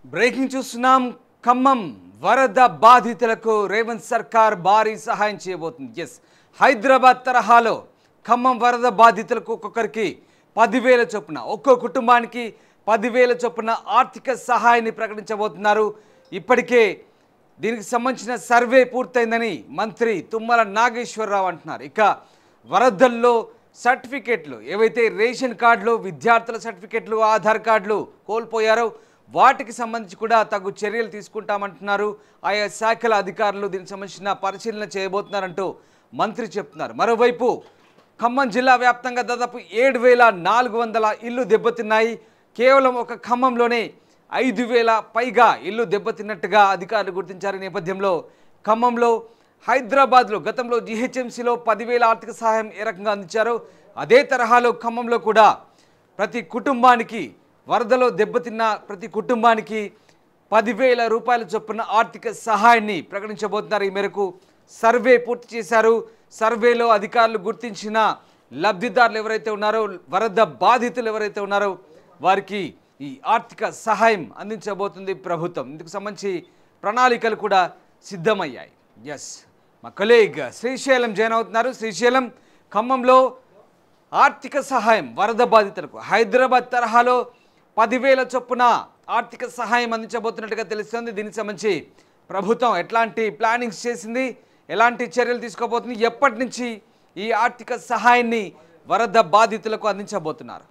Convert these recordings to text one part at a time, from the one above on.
Breaking చూస్తున్నాం ఖమ్మం వరద బాధితులకు రేవంత్ సర్కార్ భారీ సహాయం చేయబోతుంది ఎస్ హైదరాబాద్ తరహాలో ఖమ్మం వరద బాధితులకు ఒక్కొక్కరికి పదివేల చొప్పున ఒక్కో కుటుంబానికి పదివేల చొప్పున ఆర్థిక సహాయాన్ని ప్రకటించబోతున్నారు ఇప్పటికే దీనికి సంబంధించిన సర్వే పూర్తయిందని మంత్రి తుమ్మల నాగేశ్వరరావు అంటున్నారు ఇక వరదల్లో సర్టిఫికెట్లు ఏవైతే రేషన్ కార్డులు విద్యార్థుల సర్టిఫికెట్లు ఆధార్ కార్డులు కోల్పోయారో వాటికి సంబంధించి కూడా తగు చర్యలు తీసుకుంటామంటున్నారు ఆయా శాఖల అధికారులు దీనికి సంబంధించిన పరిశీలన చేయబోతున్నారంటూ మంత్రి చెప్తున్నారు మరోవైపు ఖమ్మం జిల్లా వ్యాప్తంగా దాదాపు ఏడు వేల నాలుగు వందల ఇల్లు దెబ్బతిన్నాయి కేవలం ఒక ఖమ్మంలోనే ఐదు వేల పైగా ఇల్లు దెబ్బతిన్నట్టుగా అధికారులు గుర్తించారు ఈ నేపథ్యంలో ఖమ్మంలో హైదరాబాద్లో గతంలో జిహెచ్ఎంసీలో పదివేల ఆర్థిక సహాయం ఏ రకంగా అందించారో అదే తరహాలో ఖమ్మంలో కూడా ప్రతి కుటుంబానికి వరదలో దెబ్బతిన్న ప్రతి కుటుంబానికి పదివేల రూపాయల చొప్పున ఆర్థిక సహాయాన్ని ప్రకటించబోతున్నారు ఈ మేరకు సర్వే పూర్తి చేశారు సర్వేలో అధికారులు గుర్తించిన లబ్ధిదారులు ఎవరైతే ఉన్నారో వరద బాధితులు ఎవరైతే ఉన్నారో వారికి ఈ ఆర్థిక సహాయం అందించబోతుంది ప్రభుత్వం ఇందుకు సంబంధించి ప్రణాళికలు కూడా సిద్ధమయ్యాయి ఎస్ మా కొలీగ్ శ్రీశైలం జాయిన్ అవుతున్నారు శ్రీశైలం ఖమ్మంలో ఆర్థిక సహాయం వరద బాధితులకు హైదరాబాద్ తరహాలో పదివేల చొప్పున ఆర్థిక సహాయం అందించబోతున్నట్టుగా తెలుస్తుంది దీనికి సంబంధించి ప్రభుత్వం ఎట్లాంటి ప్లానింగ్స్ చేసింది ఎలాంటి చర్యలు తీసుకోబోతుంది ఎప్పటి నుంచి ఈ ఆర్థిక సహాయాన్ని వరద బాధితులకు అందించబోతున్నారు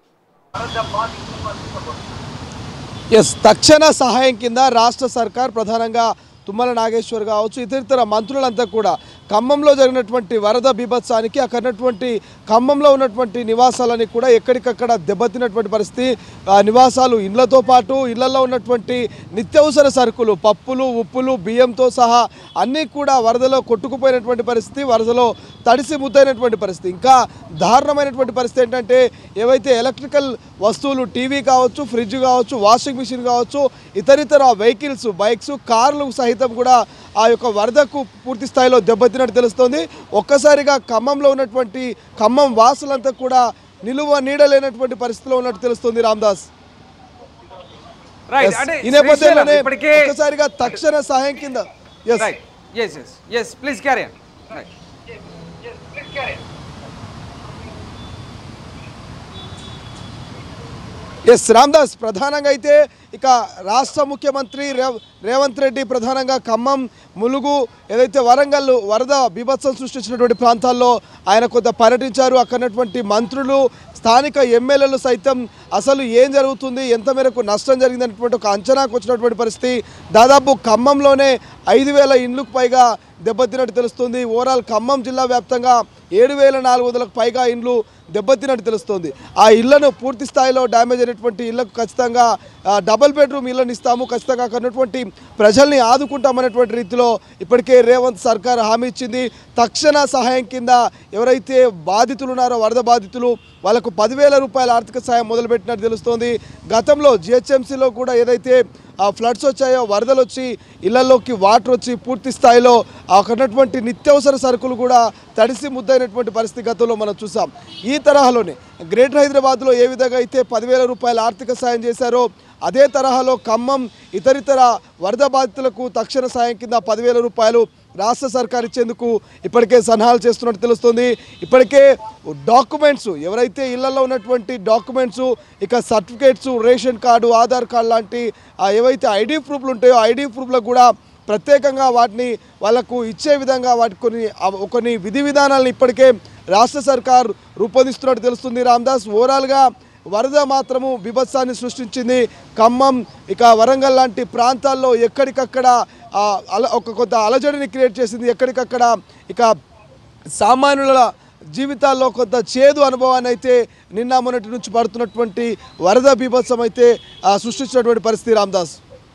ఎస్ తక్షణ సహాయం కింద రాష్ట్ర సర్కార్ ప్రధానంగా తుమ్మల నాగేశ్వర్ కావచ్చు ఇతరితర మంత్రులంతా కూడా ఖమ్మంలో జరిగినటువంటి వరద బీభత్సానికి అక్కడ ఉన్నటువంటి ఖమ్మంలో ఉన్నటువంటి నివాసాలని కూడా ఎక్కడికక్కడ దెబ్బతిన్నటువంటి పరిస్థితి ఆ నివాసాలు ఇళ్లతో పాటు ఇళ్లలో ఉన్నటువంటి నిత్యావసర సరుకులు పప్పులు ఉప్పులు బియ్యంతో సహా అన్నీ కూడా వరదలో కొట్టుకుపోయినటువంటి పరిస్థితి వరదలో తడిసి ముద్దైనటువంటి పరిస్థితి ఇంకా దారుణమైనటువంటి పరిస్థితి ఏంటంటే ఏవైతే ఎలక్ట్రికల్ వస్తువులు టీవీ కావచ్చు ఫ్రిడ్జ్ కావచ్చు వాషింగ్ మిషన్ కావచ్చు ఇతరితర వెహికల్స్ బైక్స్ కార్లు సహితం కూడా ఆ యొక్క వరదకు పూర్తి స్థాయిలో దెబ్బతిన్నట్టు తెలుస్తోంది ఒక్కసారిగా ఖమ్మంలో ఉన్నటువంటి ఖమ్మం వాసులంతా కూడా నిలువ నీడలేనటువంటి పరిస్థితిలో ఉన్నట్టు తెలుస్తుంది రామ్దాస్ రైట్ Yes. అంటే ఈ నేపథ్యంలోనే శ్రీశైలం ఇప్పటికే ఒక్కసారిగా తక్షణ సహాయం కింద yes right yes yes yes please carry right yes Ramdas ప్రధానంగా అయితే ఇక రాష్ట్ర ముఖ్యమంత్రి రేవ్ రేవంత్ రెడ్డి ప్రధానంగా ఖమ్మం ములుగు ఏదైతే వరంగల్ వరద బీభత్సం సృష్టించినటువంటి ప్రాంతాల్లో ఆయన కొంత పర్యటించారు అక్కడ ఉన్నటువంటి మంత్రులు స్థానిక ఎమ్మెల్యేలు సైతం అసలు ఏం జరుగుతుంది ఎంత మేరకు నష్టం జరిగిందనేటువంటి ఒక అంచనాకు వచ్చినటువంటి పరిస్థితి దాదాపు ఖమ్మంలోనే ఐదు వేల ఇండ్లకు పైగా దెబ్బతిన్నట్టు తెలుస్తుంది ఓవరాల్ ఖమ్మం జిల్లా వ్యాప్తంగా ఏడు వేల నాలుగు వందలకు పైగా ఇండ్లు దెబ్బతిన్నట్టు తెలుస్తుంది ఆ ఇళ్లను పూర్తి స్థాయిలో డ్యామేజ్ అయినటువంటి ఇళ్లకు ఖచ్చితంగా ఆ, డబుల్ బెడ్రూమ్ ఇళ్లను ఇస్తాము ఖచ్చితంగా అక్కడ ఉన్నటువంటి ప్రజల్ని ఆదుకుంటామనేటువంటి రీతిలో ఇప్పటికే రేవంత్ సర్కార్ హామీ ఇచ్చింది తక్షణ సహాయం కింద ఎవరైతే బాధితులు ఉన్నారో వరద బాధితులు వాళ్ళకు పదివేల రూపాయల ఆర్థిక సహాయం మొదలుపెట్టినట్టు తెలుస్తోంది గతంలో జిహెచ్ఎంసీలో కూడా ఏదైతే ఆ ఫ్లడ్స్ వచ్చాయో వరదలు వచ్చి ఇళ్లలోకి వాటర్ వచ్చి పూర్తి స్థాయిలో అక్కడ ఉన్నటువంటి నిత్యావసర సరుకులు కూడా తడిసి ముద్దైనటువంటి పరిస్థితి గతంలో మనం చూసాం ఈ తరహాలోనే గ్రేటర్ హైదరాబాద్లో ఏ విధంగా అయితే పదివేల రూపాయల ఆర్థిక సాయం చేశారో అదే తరహాలో ఖమ్మం ఇతరితర వరద బాధితులకు తక్షణ సాయం కింద పదివేల రూపాయలు రాష్ట్ర సర్కార్ ఇచ్చేందుకు ఇప్పటికే సన్నాహాలు చేస్తున్నట్టు తెలుస్తుంది ఇప్పటికే డాక్యుమెంట్స్ ఎవరైతే ఇళ్లలో ఉన్నటువంటి డాక్యుమెంట్స్ ఇక certificates ration card Aadhaar card లాంటి ఆ ఏవైతే ఐడి ప్రూఫ్లు ఉంటాయో ఐడి ప్రూఫ్లకు కూడా ప్రత్యేకంగా వాటిని వాళ్ళకు ఇచ్చే విధంగా వాటి కొన్ని అవ- కొన్ని విధి విధానాలను ఇప్పటికే రాష్ట్ర సర్కార్ రూపొందిస్తున్నట్టు తెలుస్తుంది రామ్దాస్ ఓవరాల్గా వరద మాత్రము బీభత్సాన్ని సృష్టించింది ఖమ్మం ఇక వరంగల్ లాంటి ప్రాంతాల్లో ఎక్కడికక్కడ ఆ, అల ఒక కొంత అలజడిని క్రియేట్ చేసింది ఎక్కడికక్కడ ఇక సామాన్యుల జీవితాల్లో కొంత చేదు అనుభవాన్ని అయితే నిన్న మొన్నటి నుంచి పడుతున్నటువంటి వరద బీభత్సం అయితే ఆ, సృష్టించినటువంటి పరిస్థితి రామ్దాస్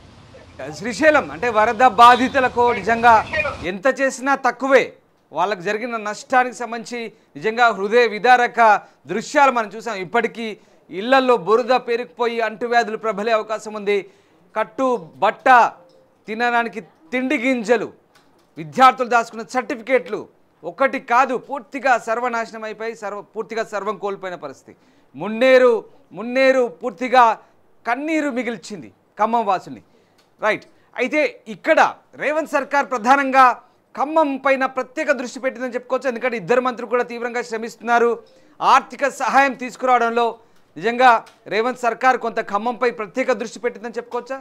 శ్రీశైలం అంటే వరద బాధితులకు నిజంగా ఎంత చేసినా తక్కువే వాళ్ళకు జరిగిన నష్టానికి సంబంధించి నిజంగా హృదయ విదారక దృశ్యాలు మనం చూసాం ఇప్పటికీ ఇళ్లలో బురద పెరిగిపోయి అంటువ్యాధులు ప్రబలే అవకాశం ఉంది కట్టు బట్ట తినడానికి తిండి గింజలు విద్యార్థులు దాచుకున్న సర్టిఫికేట్లు ఒకటి కాదు పూర్తిగా సర్వనాశనం అయిపోయి సర్వ పూర్తిగా సర్వం కోల్పోయిన పరిస్థితి మున్నేరు మున్నేరు పూర్తిగా కన్నీరు మిగిల్చింది ఖమ్మం వాసుల్ని రైట్ అయితే ఇక్కడ రేవంత్ సర్కార్ ప్రధానంగా ఖమ్మం పైన ప్రత్యేక దృష్టి పెట్టిందని చెప్పుకోవచ్చు ఎందుకంటే ఇద్దరు మంత్రులు కూడా తీవ్రంగా శ్రమిస్తున్నారు ఆర్థిక సహాయం తీసుకురావడంలో నిజంగా రేవంత్ సర్కార్ కొంత ఖమ్మంపై ప్రత్యేక దృష్టి పెట్టిందని చెప్పుకోవచ్చా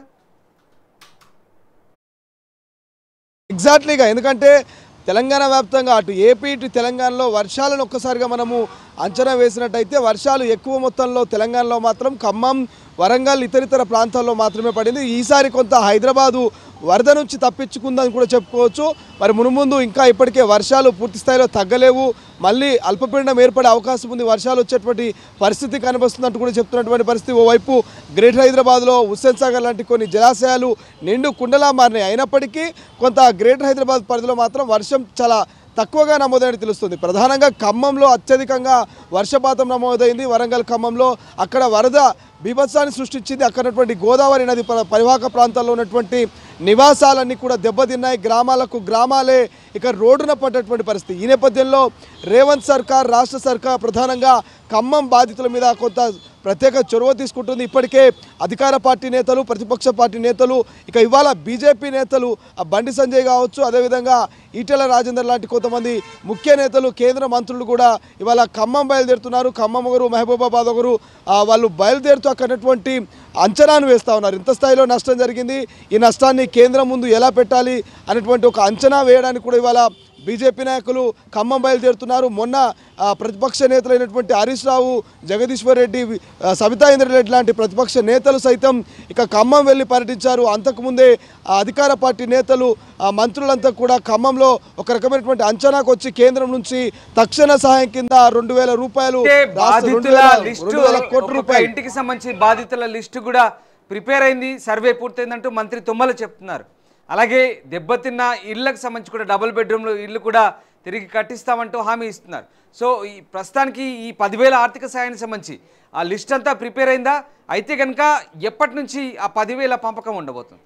ఎగ్జాక్ట్లీగా ఎందుకంటే తెలంగాణ వ్యాప్తంగా అటు ఏపీ ఇటు తెలంగాణలో వర్షాలను ఒక్కసారిగా మనము అంచనా వేసినట్టయితే వర్షాలు ఎక్కువ మొత్తంలో తెలంగాణలో మాత్రం ఖమ్మం వరంగల్ ఇతరితర ప్రాంతాల్లో మాత్రమే పడింది ఈసారి కొంత హైదరాబాదు వరద నుంచి తప్పించుకుందని కూడా చెప్పుకోవచ్చు మరి మునుముందు ఇంకా ఇప్పటికే వర్షాలు పూర్తి స్థాయిలో తగ్గలేవు మళ్ళీ అల్పపీడనం ఏర్పడే అవకాశం ఉంది వర్షాలు వచ్చేటువంటి పరిస్థితి కనిపిస్తున్నట్టు కూడా చెప్తున్నటువంటి పరిస్థితి ఓవైపు గ్రేటర్ హైదరాబాద్లో హుస్సేన్ సాగర్ లాంటి కొన్ని జలాశయాలు నిండు కుండలా మారినాయి అయినప్పటికీ కొంత గ్రేటర్ హైదరాబాద్ పరిధిలో మాత్రం వర్షం చాలా తక్కువగా నమోదైనట్టు తెలుస్తుంది ప్రధానంగా ఖమ్మంలో అత్యధికంగా వర్షపాతం నమోదైంది వరంగల్ ఖమ్మంలో అక్కడ వరద బీభత్సాన్ని సృష్టించింది అక్కడ ఉన్నటువంటి గోదావరి నది ప- పరివాహక ప్రాంతాల్లో ఉన్నటువంటి నివాసాలన్నీ కూడా దెబ్బతిన్నాయి గ్రామాలకు గ్రామాలే ఇక రోడ్డున పడ్డటువంటి పరిస్థితి ఈ నేపథ్యంలో రేవంత్ సర్కార్ రాష్ట్ర సర్కార్ ప్రధానంగా ఖమ్మం బాధితుల మీద కొంత ప్రత్యేక చొరవ తీసుకుంటుంది ఇప్పటికే అధికార పార్టీ నేతలు ప్రతిపక్ష పార్టీ నేతలు ఇక ఇవాళ బీజేపీ నేతలు ఆ బండి సంజయ్ కావచ్చు అదేవిధంగా ఈటెల రాజేందర్ లాంటి కొంతమంది ముఖ్య నేతలు కేంద్ర మంత్రులు కూడా ఇవాళ ఖమ్మం బయలుదేరుతున్నారు ఖమ్మం ఒకరు మహబూబాబాద్ ఒకరు ఆ, వాళ్ళు బయలుదేరుతూ అక్కడ ఉన్నటువంటి అంచనాను వేస్తూ ఉన్నారు ఇంత స్థాయిలో నష్టం జరిగింది ఈ నష్టాన్ని కేంద్రం ముందు ఎలా పెట్టాలి అనేటువంటి ఒక అంచనా వేయడానికి కూడా ఇవాళ బీజేపీ నాయకులు ఖమ్మం బయలుదేరుతున్నారు మొన్న ఆ, ప్రతిపక్ష నేతలైనటువంటి హరీష్ రావు జగదీశ్వర్ రెడ్డి ఆ, సబితా ఇంద్రరెడ్డి లాంటి ప్రతిపక్ష నేతలు సైతం ఇక ఖమ్మం వెళ్ళి పర్యటించారు అంతకుముందే ఆ అధికార పార్టీ నేతలు ఆ మంత్రులంతా కూడా ఖమ్మంలో ఒక రకమైనటువంటి అంచనాకు వచ్చి కేంద్రం నుంచి తక్షణ సహాయం కింద రెండు వేల రూపాయలు అంటే రాష్ట్ర- రెండు బాధితుల వేల- లిస్టు రెండు వేల కోట్ల ఒక్కొక్క రూపాయలు ఇంటికి సంబంధించి బాధితుల లిస్టు కూడా ప్రిపేర్ అయింది సర్వే పూర్తయిందంటూ మంత్రి తుమ్మల చెప్తున్నారు అలాగే దెబ్బతిన్న ఇళ్లకు సంబంధించి కూడా డబుల్ బెడ్రూమ్లు ఇల్లు కూడా తిరిగి కట్టిస్తామంటూ హామీ ఇస్తున్నారు సో ఈ ప్రస్తుతానికి ఈ పదివేల ఆర్థిక సాయానికి సంబంధించి ఆ లిస్ట్ అంతా ప్రిపేర్ అయిందా అయితే కనుక ఎప్పటి నుంచి ఆ పదివేల పంపకం ఉండబోతుంది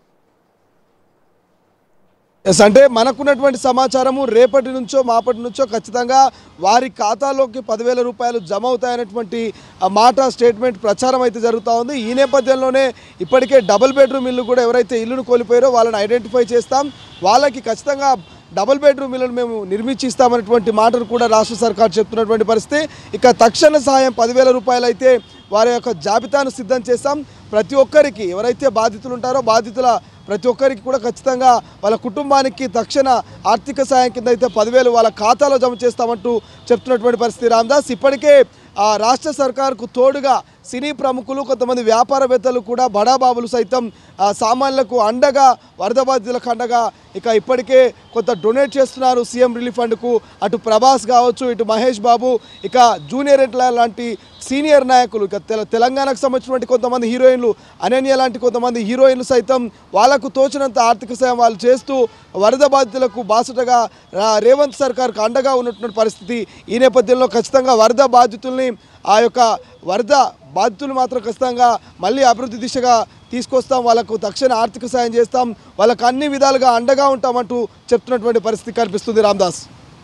ఎస్ అంటే మనకున్నటువంటి సమాచారము రేపటి నుంచో మాపటి నుంచో ఖచ్చితంగా వారి ఖాతాలోకి పదివేల రూపాయలు జమ అవుతాయనేటువంటి ఆ మాట స్టేట్మెంట్ ప్రచారం అయితే జరుగుతూ ఉంది ఈ నేపథ్యంలోనే ఇప్పటికే డబుల్ బెడ్రూమ్ ఇల్లు కూడా ఎవరైతే ఇల్లును కోల్పోయారో వాళ్ళని ఐడెంటిఫై చేస్తాం వాళ్ళకి ఖచ్చితంగా డబుల్ బెడ్రూమ్ ఇల్లును మేము నిర్మించి ఇస్తామనేటువంటి మాటను కూడా రాష్ట్ర సర్కార్ చెప్తున్నటువంటి పరిస్థితి ఇక తక్షణ సహాయం పదివేల రూపాయలు అయితే వారి యొక్క జాబితాను సిద్ధం చేస్తాం ప్రతి ఒక్కరికి ఎవరైతే బాధితులు ఉంటారో బాధితుల ప్రతి ఒక్కరికి కూడా ఖచ్చితంగా వాళ్ళ కుటుంబానికి తక్షణ ఆర్థిక సాయం కింద అయితే పదివేలు వాళ్ళ ఖాతాలో జమ చేస్తామంటూ చెప్తున్నటువంటి పరిస్థితి రామ్దాస్ ఇప్పటికే ఆ రాష్ట్ర సర్కార్కు తోడుగా సినీ ప్రముఖులు కొంతమంది వ్యాపారవేత్తలు కూడా బడాబాబులు సైతం ఆ సామాన్యులకు అండగా వరద బాధితులకు అండగా ఇక ఇప్పటికే కొంత డొనేట్ చేస్తున్నారు సీఎం రిలీఫ్ ఫండ్కు అటు ప్రభాస్ కావచ్చు ఇటు మహేష్ బాబు ఇక జూనియర్ ఎన్టీఆర్ లాంటి సీనియర్ నాయకులు ఇక తెల తెలంగాణకు సంబంధించినటువంటి కొంతమంది హీరోయిన్లు అనన్య లాంటి కొంతమంది హీరోయిన్లు సైతం వాళ్లకు తోచినంత ఆర్థిక సాయం వాళ్ళు చేస్తూ వరద బాధితులకు బాసటగా రా- రేవంత్ సర్కార్కు అండగా ఉన్నటువంటి పరిస్థితి ఈ నేపథ్యంలో ఖచ్చితంగా వరద బాధితుల్ని ఆ యొక్క వరద బాధితులు మాత్రం ఖచ్చితంగా మళ్ళీ అభివృద్ధి దిశగా తీసుకొస్తాం వాళ్ళకు తక్షణ ఆర్థిక సాయం చేస్తాం వాళ్ళకు అన్ని విధాలుగా అండగా ఉంటామంటూ చెప్తున్నటువంటి పరిస్థితి కనిపిస్తుంది Ramdas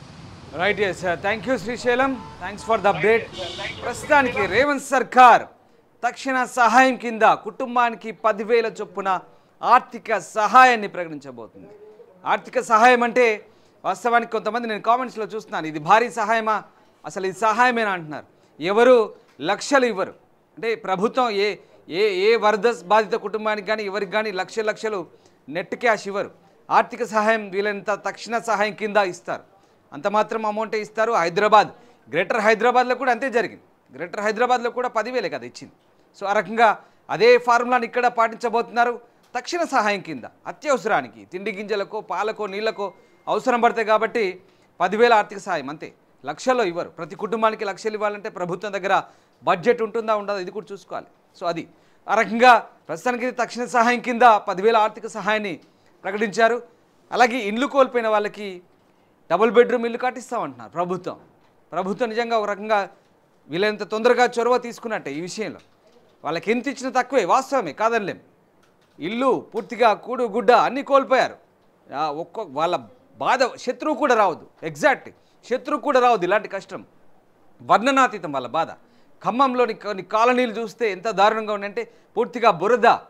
right yes thank you Srisailam thanks for the update ప్రస్తుతానికి రేవంత్ సర్కార్ తక్షణ సహాయం కింద కుటుంబానికి పదివేల చొప్పున ఆర్థిక సహాయాన్ని ప్రకటించబోతుంది ఆర్థిక సహాయం అంటే వాస్తవానికి కొంతమంది నేను కామెంట్స్లో చూస్తున్నాను ఇది భారీ సహాయమా అసలు ఇది సహాయమేనా అంటున్నారు ఎవరు లక్షలు ఇవ్వరు అంటే ప్రభుత్వం ఏ ఏ ఏ వరద బాధిత కుటుంబానికి కానీ ఎవరికి కానీ లక్ష లక్షలు నెట్ క్యాష్ ఇవ్వరు ఆర్థిక సహాయం వీలైనంత తక్షణ సహాయం కింద ఇస్తారు అంత మాత్రం అమౌంటే ఇస్తారు హైదరాబాద్ గ్రేటర్ హైదరాబాద్లో కూడా అంతే జరిగింది గ్రేటర్ హైదరాబాద్లో కూడా పదివేలే కదా ఇచ్చింది సో ఆ రకంగా అదే ఫార్ములాని ఇక్కడ పాటించబోతున్నారు తక్షణ సహాయం కింద అత్యవసరానికి తిండి గింజలకో పాలకో నీళ్ళకో అవసరం పడతాయి కాబట్టి పదివేల ఆర్థిక సహాయం అంతే లక్షల్లో ఇవ్వరు ప్రతి కుటుంబానికి లక్షలు ఇవ్వాలంటే ప్రభుత్వం దగ్గర బడ్జెట్ ఉంటుందా ఉండదా ఇది కూడా చూసుకోవాలి సో అది ఆ రకంగా ప్రస్తుతానికి ఇది తక్షణ సహాయం కింద పదివేల ఆర్థిక సహాయాన్ని ప్రకటించారు అలాగే ఇండ్లు కోల్పోయిన వాళ్ళకి డబుల్ బెడ్రూమ్ ఇల్లు కట్టిస్తామంటున్నారు ప్రభుత్వం ప్రభుత్వం నిజంగా ఒక రకంగా వీలైనంత తొందరగా చొరవ తీసుకున్నట్టే ఈ విషయంలో వాళ్ళకి ఎంత ఇచ్చినా తక్కువే వాస్తవమే కాదనిలేం ఇల్లు పూర్తిగా కూడు గుడ్డ అన్నీ కోల్పోయారు ఆ, ఒక్కో వాళ్ళ బాధ శత్రువు కూడా రావద్దు ఎగ్జాక్ట్ శత్రువు కూడా రావద్దు ఇలాంటి కష్టం వర్ణనాతీతం వాళ్ళ బాధ ఖమ్మంలోని కొన్ని కాలనీలు చూస్తే ఎంత దారుణంగా ఉన్నాయంటే పూర్తిగా బురద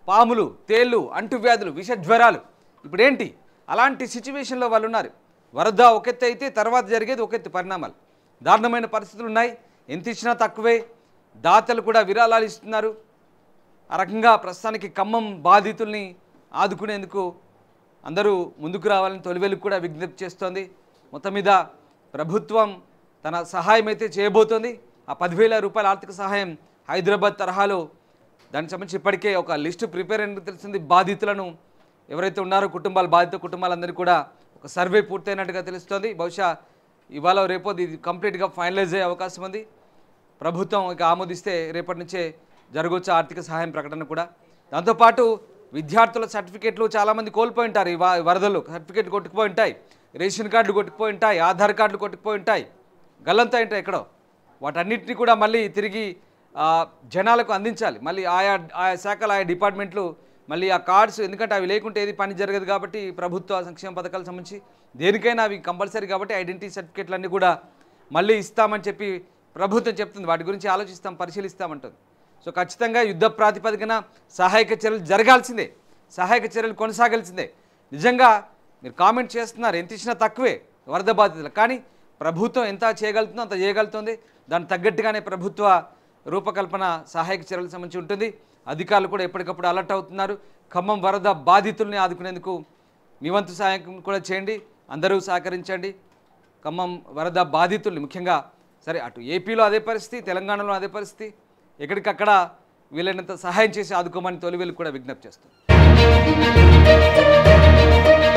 పాములు తేళ్ళు అంటువ్యాధులు విష జ్వరాలు ఇప్పుడేంటి అలాంటి సిచ్యువేషన్లో వాళ్ళు ఉన్నారు వరద ఒకెత్తి అయితే తర్వాత జరిగేది ఒకెత్తి పరిణామాలు దారుణమైన పరిస్థితులు ఉన్నాయి ఎంత ఇచ్చినా తక్కువే దాతలు కూడా విరాళాలు ఇస్తున్నారు ఆ రకంగా ప్రస్తుతానికి ఖమ్మం బాధితుల్ని ఆదుకునేందుకు అందరూ ముందుకు రావాలని తొలివెలుగు కూడా విజ్ఞప్తి చేస్తోంది మొత్తం మీద ప్రభుత్వం తన సహాయం అయితే చేయబోతోంది ఆ పదివేల రూపాయల ఆర్థిక సహాయం హైదరాబాద్ తరహాలో దానికి సంబంధించి ఇప్పటికే ఒక లిస్టు ప్రిపేర్ అయినట్టు తెలిసింది బాధితులను ఎవరైతే ఉన్నారో కుటుంబాలు బాధిత కుటుంబాలందరినీ కూడా ఒక సర్వే పూర్తయినట్టుగా తెలుస్తోంది బహుశా ఇవాళ రేపో ఇది కంప్లీట్గా ఫైనలైజ్ అయ్యే అవకాశం ఉంది ప్రభుత్వం ఇక ఆమోదిస్తే రేపటి నుంచే జరగవచ్చు ఆర్థిక సహాయం ప్రకటన కూడా దాంతోపాటు విద్యార్థుల సర్టిఫికేట్లు చాలామంది కోల్పోయి ఉంటారు ఈ వా- వరదలు సర్టిఫికేట్ కొట్టుకుపోయి ఉంటాయి రేషన్ కార్డులు కొట్టుకుపోయి ఉంటాయి ఆధార్ కార్డులు కొట్టుకుపోయి ఉంటాయి గల్లంతా ఉంటాయి ఎక్కడో వాటన్నిటిని కూడా మళ్ళీ తిరిగి ఆ, జనాలకు అందించాలి మళ్ళీ ఆయా ఆయా శాఖల ఆయా డిపార్ట్మెంట్లు మళ్ళీ ఆ కార్డ్స్ ఎందుకంటే అవి లేకుంటే ఏది పని జరగదు కాబట్టి ప్రభుత్వ సంక్షేమ పథకాలకు సంబంధించి దేనికైనా అవి కంపల్సరీ కాబట్టి ఐడెంటిటీ సర్టిఫికేట్లన్నీ కూడా మళ్ళీ ఇస్తామని చెప్పి ప్రభుత్వం చెప్తుంది వాటి గురించి ఆలోచిస్తాం పరిశీలిస్తామంటుంది సో ఖచ్చితంగా యుద్ధ ప్రాతిపదికన సహాయక చర్యలు జరగాల్సిందే సహాయక చర్యలు కొనసాగాల్సిందే నిజంగా మీరు కామెంట్ చేస్తున్నారు ఎంత ఇచ్చినా తక్కువే వరద బాధితులు కానీ ప్రభుత్వం ఎంత చేయగలుగుతుందో అంత చేయగలుగుతుంది దానికి తగ్గట్టుగానే ప్రభుత్వ రూపకల్పన సహాయక చర్యలకు సంబంధించి ఉంటుంది అధికారులు కూడా ఎప్పటికప్పుడు అలర్ట్ అవుతున్నారు ఖమ్మం వరద బాధితుల్ని ఆదుకునేందుకు మీ వంతు సహాయం కూడా చేయండి అందరూ సహకరించండి ఖమ్మం వరద బాధితుల్ని ముఖ్యంగా సరే అటు ఏపీలో అదే పరిస్థితి తెలంగాణలో అదే పరిస్థితి ఎక్కడికక్కడ వీలైనంత సహాయం చేసి ఆదుకోమని తొలివేలు కూడా విజ్ఞప్తి చేస్తుంది